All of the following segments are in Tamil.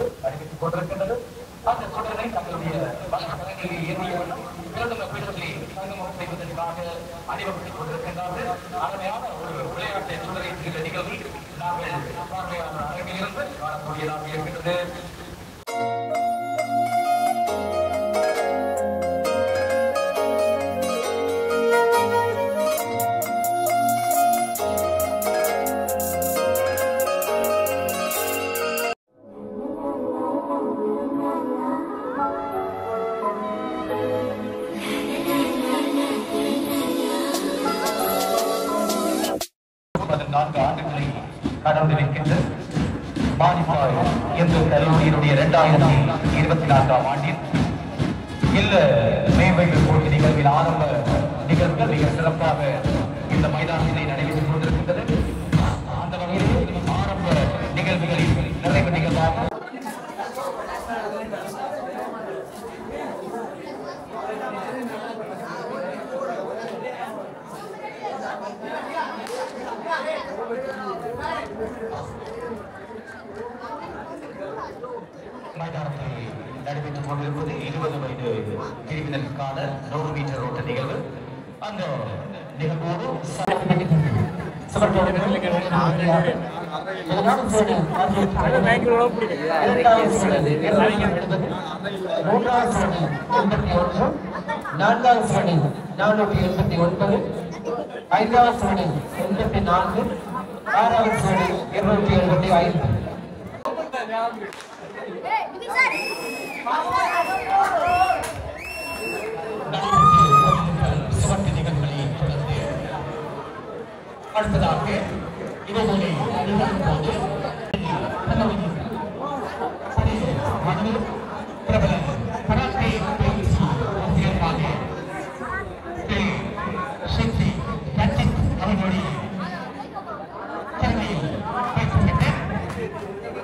அறிவித்துக் கொண்டிருக்கின்றது அந்த தொடரை தங்களுடைய வழக்கங்களில் ஏறியவர்கள் இரண்டு பீடத்திலே சங்கமம் செய்வதற்காக அணிவகுத்துக் கொண்டிருக்கின்றார்கள் அருமையான ஒரு விளையாட்டு சுடரை இந்த நிகழ்வில் நாங்கள் பார்வையாளர் அரங்கிலிருந்து காணக்கூடியதாக இருக்கின்றது பதினான்கு ஆண்டுகளை கடந்திருக்கின்ற மானிப்பாய் என்ற கல்லூரியினுடைய இரண்டாயிரத்தி இருபத்தி நான்காம் ஆண்டில் இல்ல மேம்பைகள் போட்டி நிகழ்வின் ஆரம்ப நிகழ்வுகள் மிக சிறப்பாக இந்த மைதானத்திலே நடைபெற்றுக் கொண்டிருக்கின்றது அந்த வகையில் ஆரம்ப நிகழ்வுகளில் நிறைவு நிகழ்வாக மைதானத்தில் நடைபெற்றுக் கொண்டிருப்பது இருபது வயது பிரிவினருக்கான நூறு மீட்டர் ஓட்ட நிகழ்வு அந்த நிகழ்வோடு நான்காவது சரணி நானூற்றி எண்பத்தி ஒன்பது ஐந்தாவது சரணி எண்பத்தி நான்கு ஆறாவது சரணி இருநூற்றி எண்பத்தி ஐந்து சிவப்பு நிகழ்வுகளை தொடர்ந்து அடுத்ததாக இதேபோல நிகழும் போது மனதில் பிரபல கராத்தே பயிற்சி ஆசிரியராக திரு ஷின்சி ரஞ்சித் அவர்களுடைய தலைமையில் பயிற்சி பெற்ற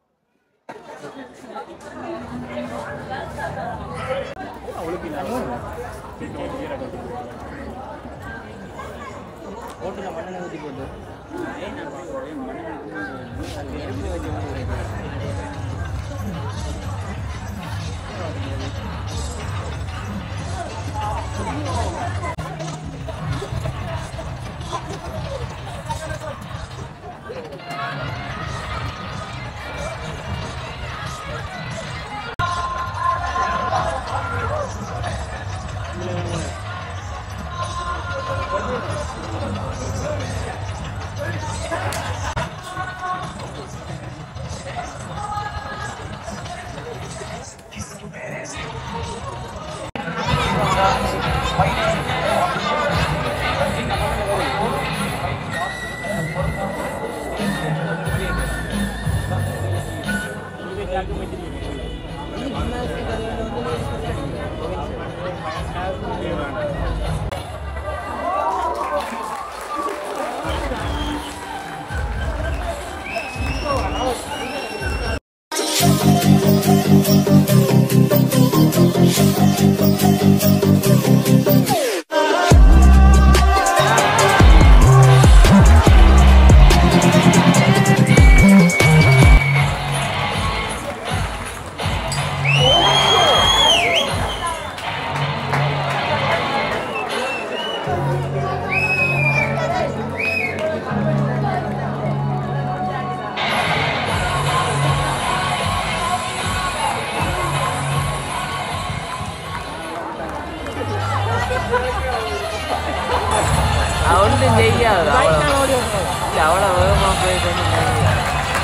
ஒன்றும் செய்யாது அவ்வளோ இல்லை அவ்வளோ வேகமாக போயிட்டு ஒன்றும் செய்யாது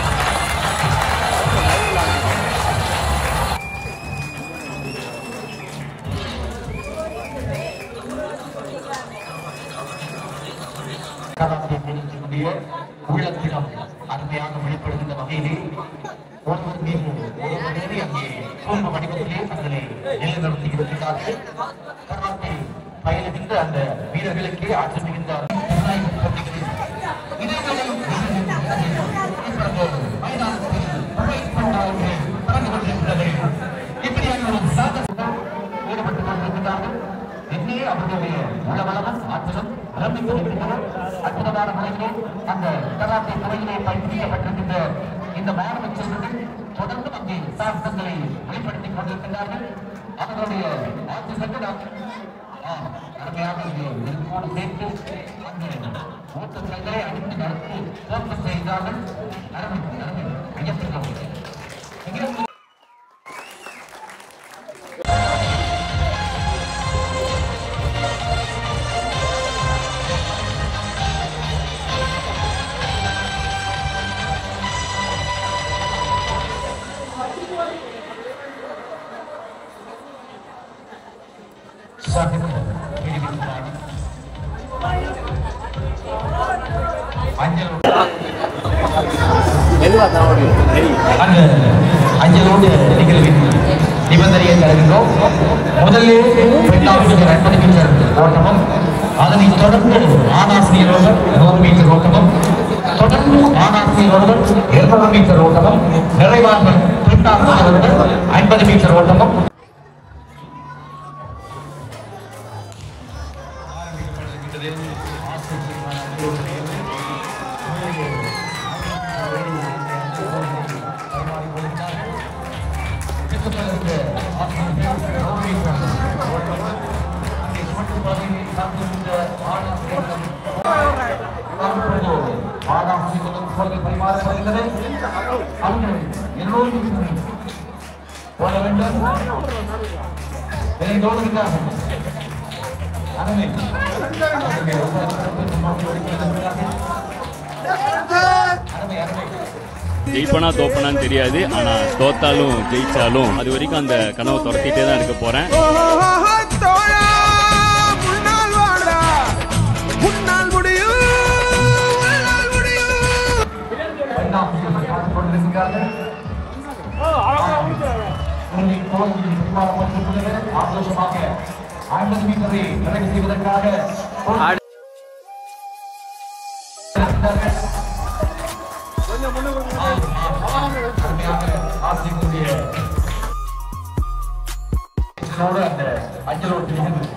கராத்தே பயிற்சியினுடைய உள்ளத்திடம் அருமையாக வெளிப்படுகின்ற வகையிலே ஒருவர் மீது ஒருவர் மீது அங்கே கூர்ம வடிவத்திலே தங்களை நிலைநிறுத்தி இருக்கின்றார்கள் கராத்தே பயிலுகின்ற அந்த வீரர்களுக்கே ஆற்று மிகுந்த ஜனநாயக போட்டிகளில் இதேவேளை இப்பொழுது மைதானத்தில் குவைத் பந்தாடுகள் நடந்து கொண்டிருக்கிறது இப்படியான ஒரு சாதனை ஈடுபட்டுக் கொண்டிருக்கிறார்கள் என்னே அவர்களுடைய உளவளமும் ஆற்றலும் நிரம்பிக் கொண்டிருக்கிறது அற்புதமான முறையிலே அந்த கராத்தே துறையிலே பயிற்சிக்கப்பட்டிருக்கின்ற இந்த இந்த மாணவ செல்வர்கள் தொடர்ந்து அங்கே சாகசங்களை வெளிப்படுத்திக் கொண்டிருக்கிறார்கள் அவர்களுடைய ஆசிரியர்கள் நாம் ஆ, அருமையாக இங்கே நெருப்போடு சேர்த்து அந்த ஓட்டங்களை அடித்து நடத்தி சிறப்பு செய்தார்கள் அருமை அருமை ஐயத்திற்கு இங்கே சாகித் பிரிவிற்கான அஞ்சல் அந்த அஞ்சலோடு நிகழ்வின் நிபந்தனையை தருகின்றோம் முதலில் இரண்டாவது ஐம்பது மீட்டர் ஓட்டமும் அதனைத் தொடர்ந்து ஆணாசிரியர் ஒருவர் நூறு மீட்டர் ஓட்டமும் தொடர்ந்து ஆணாசிரியர் ஒருவர் இருநூறு மீட்டர் ஓட்டமும் நிறைவாக பெண்ணாசிரியர் ஒருவர் ஐம்பது மீட்டர் ஓட்டமும் போட வேண்டும் இதை தோணுகிறார்கள் அருமை அருமை அருமை ஜெயிப்பனா தோப்பனான்னு தெரியாது ஆனா தோத்தாலும் ஜெயிச்சாலும் அது வரைக்கும் அந்த கனவை துரத்திட்டே தான் இருக்க போறேன் தோழா முன்னால் வாடா முன்னால் முடியும் உன்னால் முடியும் ஐம்பது மீட்டரை நிறைவு செய்வதற்காக அருமையாக ஆசிரியர்களுடைய அந்த அஞ்சலோட்டு நிகழ்வு